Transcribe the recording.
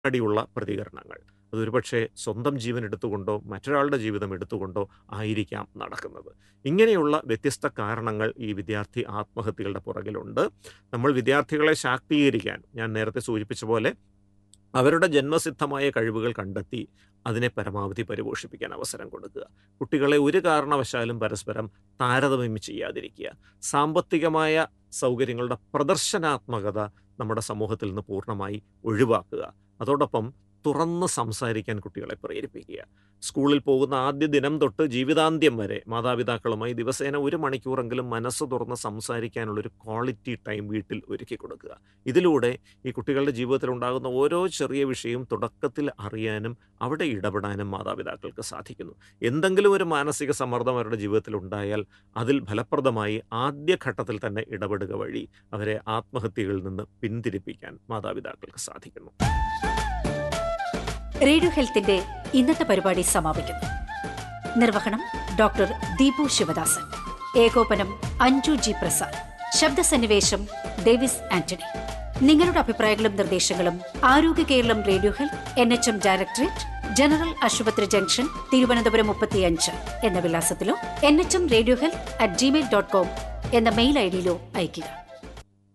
അടിയുള്ള പ്രതികരണങ്ങൾ അതൊരുപക്ഷെ സ്വന്തം ജീവൻ എടുത്തുകൊണ്ടോ മറ്റൊരാളുടെ ജീവിതം എടുത്തുകൊണ്ടോ ആയിരിക്കാം നടക്കുന്നത് ഇങ്ങനെയുള്ള വ്യത്യസ്ത കാരണങ്ങൾ ഈ വിദ്യാർത്ഥി ആത്മഹത്യകളുടെ പുറകിലുണ്ട് നമ്മൾ വിദ്യാർത്ഥികളെ ശാക്തീകരിക്കാൻ ഞാൻ നേരത്തെ സൂചിപ്പിച്ച പോലെ അവരുടെ ജന്മസിദ്ധമായ കഴിവുകൾ കണ്ടെത്തി അതിനെ പരമാവധി പരിപോഷിപ്പിക്കാൻ അവസരം കൊടുക്കുക കുട്ടികളെ ഒരു കാരണവശാലും പരസ്പരം താരതമ്യം ചെയ്യാതിരിക്കുക സാമ്പത്തികമായ സൗകര്യങ്ങളുടെ പ്രദർശനാത്മകത നമ്മുടെ സമൂഹത്തിൽ നിന്ന് പൂർണ്ണമായി ഒഴിവാക്കുക അതോടൊപ്പം തുറന്ന് സംസാരിക്കാൻ കുട്ടികളെ പ്രേരിപ്പിക്കുക സ്കൂളിൽ പോകുന്ന ആദ്യ ദിനം തൊട്ട് ജീവിതാന്ത്യം വരെ മാതാപിതാക്കളുമായി ദിവസേന ഒരു മണിക്കൂറെങ്കിലും മനസ്സ് തുറന്ന് സംസാരിക്കാനുള്ളൊരു ക്വാളിറ്റി ടൈം വീട്ടിൽ ഒരുക്കി കൊടുക്കുക ഇതിലൂടെ ഈ കുട്ടികളുടെ ജീവിതത്തിൽ ഉണ്ടാകുന്ന ഓരോ ചെറിയ വിഷയവും തുടക്കത്തിൽ അറിയാനും അവിടെ ഇടപെടാനും മാതാപിതാക്കൾക്ക് സാധിക്കുന്നു എന്തെങ്കിലും ഒരു മാനസിക സമ്മർദ്ദം അവരുടെ ജീവിതത്തിൽ ഉണ്ടായാൽ അതിൽ ഫലപ്രദമായി ആദ്യഘട്ടത്തിൽ തന്നെ ഇടപെടുക വഴി അവരെ ആത്മഹത്യകളിൽ നിന്ന് പിന്തിരിപ്പിക്കാൻ മാതാപിതാക്കൾക്ക് സാധിക്കുന്നു റേഡിയോ ഹെൽത്തിന്റെ ഇന്നത്തെ പരിപാടി സമാപിക്കുന്നു നിർവഹണം ഡോക്ടർ ദീപു ശിവദാസൻ ഏകോപനം അഞ്ജു ജി പ്രസാദ് ശബ്ദസന്നിവേശം ഡേവിസ് ആന്റണി നിങ്ങളുടെ അഭിപ്രായങ്ങളും നിർദ്ദേശങ്ങളും ആരോഗ്യ Keralam radio health N H M directorate general ആശുപത്രി ജംഗ്ഷൻ തിരുവനന്തപുരം മുപ്പത്തിയഞ്ച് എന്ന വിലാസത്തിലോ N H M radio health at Gmail dot com എന്ന മെയിൽ ഐ ഡിയിലോ അയയ്ക്കുക